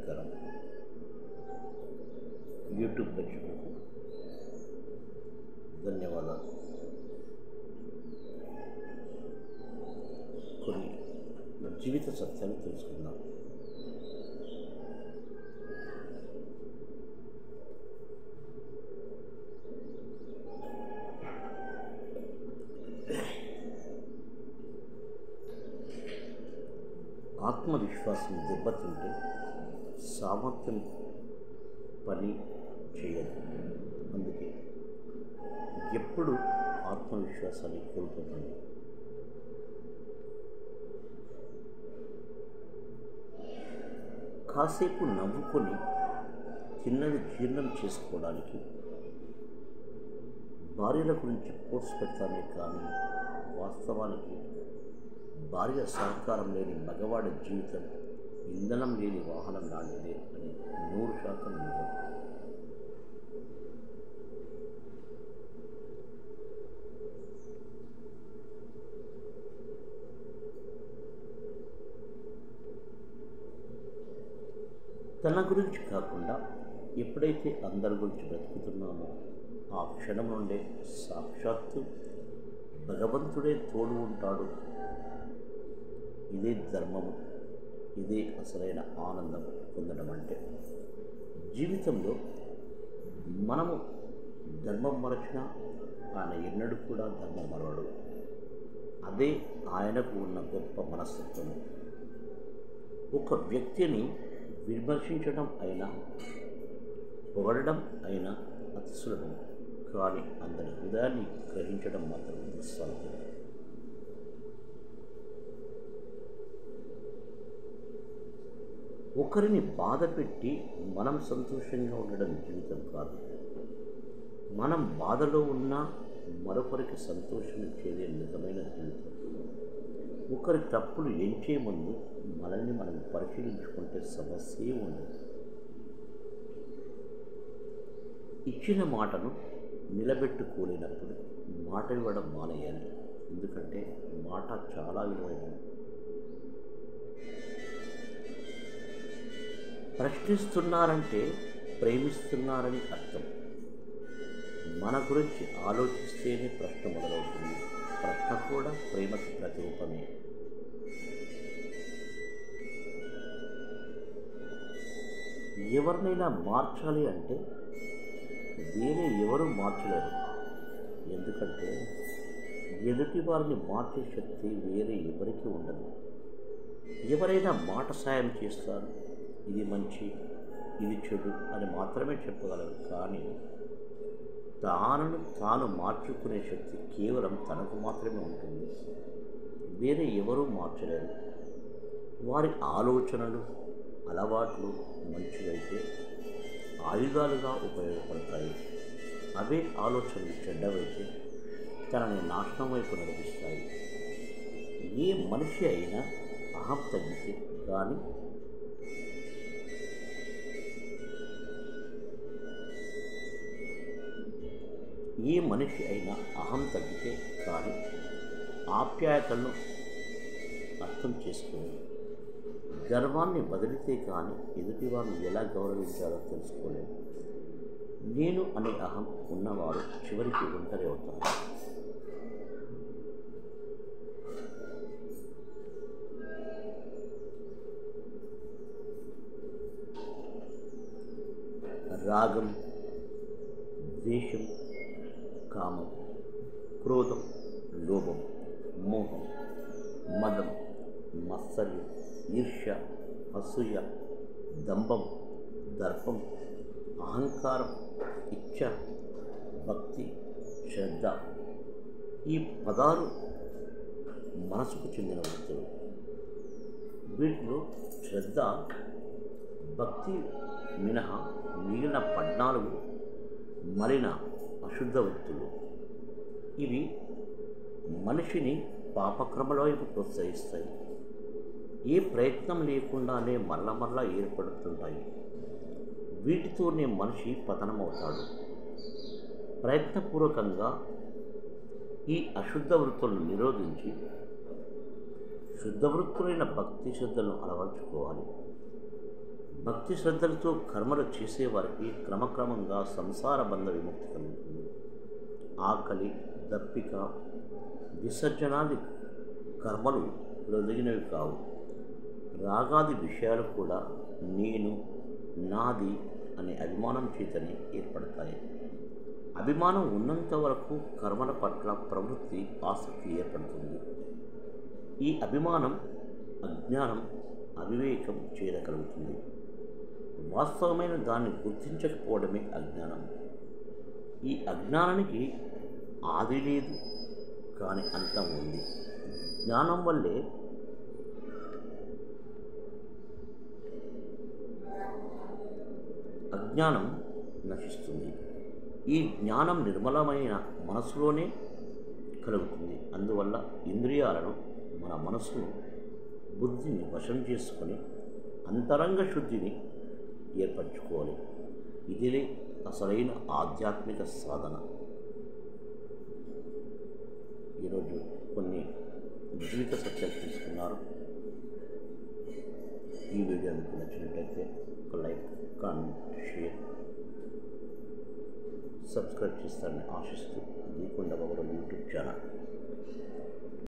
నమస్కారం యూట్యూబ్ ప్రేక్షకులకు ధన్యవాదాలు కొన్ని జీవిత సత్యాలు తెలుసుకుందాం ఆత్మవిశ్వాసం దెబ్బతింటే సామర్థ్యం పని చేయదు అందుకే ఎప్పుడు ఆత్మవిశ్వాసాన్ని కోల్పోతుంది కాసేపు నవ్వుకొని తిన్నది జీర్ణం చేసుకోవడానికి భార్యల గురించి పోస్ట్ పెడతామే కానీ వాస్తవానికి భార్య సహకారం లేని మగవాడి జీవితం ఇంధనం లేని వాహనం లాంటిదే అని నూరు శాతం నిజం తన గురించి కాకుండా ఎప్పుడైతే అందరి గురించి బ్రతుకుతున్నామో ఆ క్షణం నుండే సాక్షాత్తు భగవంతుడే తోడు ఉంటాడు ఇదే ధర్మము ఇదే అసలైన ఆనందం పొందడం అంటే జీవితంలో మనము ధర్మం మరచినా ఆయన ఎన్నడూ కూడా ధర్మం మరవడు అదే ఆయనకు ఉన్న గొప్ప మనస్తత్వం ఒక వ్యక్తిని విమర్శించడం అయినా పొగడడం అయినా అతి సులభం కానీ అందరి హృదయాన్ని గ్రహించడం మాత్రం దుస్సాధ్యం ఒకరిని బాధ పెట్టి మనం సంతోషంగా ఉండడం జీవితం కాదు మనం బాధలో ఉన్నా మరొకరికి సంతోషం ఇచ్చేదే నిజమైన జీవితం ఒకరి తప్పులు ఎంచే ముందు మనల్ని మనం పరిశీలించుకుంటే సమస్యే ఉండదు ఇచ్చిన మాటను నిలబెట్టుకోలేనప్పుడు మాట ఇవ్వడం మానేయాలి ఎందుకంటే మాట చాలా విలువైనది ప్రశ్నిస్తున్నారంటే ప్రేమిస్తున్నారని అర్థం మన గురించి ఆలోచిస్తేనే ప్రశ్న మొదలవుతుంది ప్రశ్న కూడా ప్రేమకి ప్రతిరూపమే ఎవరినైనా మార్చాలి అంటే వేరే ఎవరు మార్చలేరు ఎందుకంటే ఎదుటి వారిని మార్చే శక్తి వేరే ఎవరికి ఉండదు ఎవరైనా మాట సాయం చేస్తారు ఇది మంచి ఇది చెడు అని మాత్రమే చెప్పగలరు కానీ తాను తాను మార్చుకునే శక్తి కేవలం తనకు మాత్రమే ఉంటుంది వేరే ఎవరూ మార్చలేరు వారి ఆలోచనలు అలవాట్లు మంచివైతే ఆయుధాలుగా ఉపయోగపడతాయి అవే ఆలోచనలు చెడ్డవైతే తనని నాశనం వైపు నడిపిస్తాయి ఏ మనిషి అయినా అహం తగ్గితే కానీ ఏ మనిషి అయినా అహం తగ్గితే కానీ ఆప్యాయతలను అర్థం చేసుకోలేదు గర్వాన్ని వదిలితే కానీ ఎదుటివారిని ఎలా గౌరవించాలో తెలుసుకోలేదు నేను అనే అహం ఉన్నవారు చివరికి ఒంటరి అవుతారు రాగం ద్వేషం కామం క్రోధం లోభం మోహం మదం మత్సర్యం ఈర్ష్య అసూయ దంభం దర్పం అహంకారం ఇచ్ఛ భక్తి శ్రద్ధ ఈ పదాలు మనసుకు చెందిన వృత్తులు వీటిలో శ్రద్ధ భక్తి మినహా మిగిలిన పద్నాలుగు మలిన అశుద్ధ వృత్తులు ఇవి మనిషిని పాపక్రమల వైపు ప్రోత్సహిస్తాయి ఏ ప్రయత్నం లేకుండానే మరల మరల ఏర్పడుతుంటాయి వీటితోనే మనిషి పతనమవుతాడు ప్రయత్నపూర్వకంగా ఈ అశుద్ధ వృత్తులను నిరోధించి శుద్ధ వృత్తులైన భక్తి శ్రద్ధలను అలవర్చుకోవాలి భక్తి శ్రద్ధలతో కర్మలు చేసేవారికి క్రమక్రమంగా సంసార బంధ విముక్తి కలుగుతుంది ఆకలి దప్పిక విసర్జనాది కర్మలు రొదిగినవి కావు రాగాది విషయాలు కూడా నేను నాది అనే అభిమానం చేతనే ఏర్పడతాయి అభిమానం ఉన్నంత వరకు కర్మల పట్ల ప్రవృత్తి ఆసక్తి ఏర్పడుతుంది ఈ అభిమానం అజ్ఞానం అవివేకం చేయగలుగుతుంది వాస్తవమైన దాన్ని గుర్తించకపోవడమే అజ్ఞానం ఈ అజ్ఞానానికి ఆది లేదు కానీ అంతం ఉంది జ్ఞానం వల్లే అజ్ఞానం నశిస్తుంది ఈ జ్ఞానం నిర్మలమైన మనసులోనే కలుగుతుంది అందువల్ల ఇంద్రియాలను మన మనసును బుద్ధిని వశం చేసుకొని అంతరంగ శుద్ధిని ఏర్పరచుకోవాలి ఇదిలే అసలైన ఆధ్యాత్మిక సాధన ఈరోజు కొన్ని జీవిత సత్యాలు తీసుకున్నారు ఈ వీడియో మీకు నచ్చినట్టయితే ఒక లైక్ కామెంట్ షేర్ సబ్స్క్రైబ్ చేస్తారని ఆశిస్తూ దీకొండ బాబు యూట్యూబ్ ఛానల్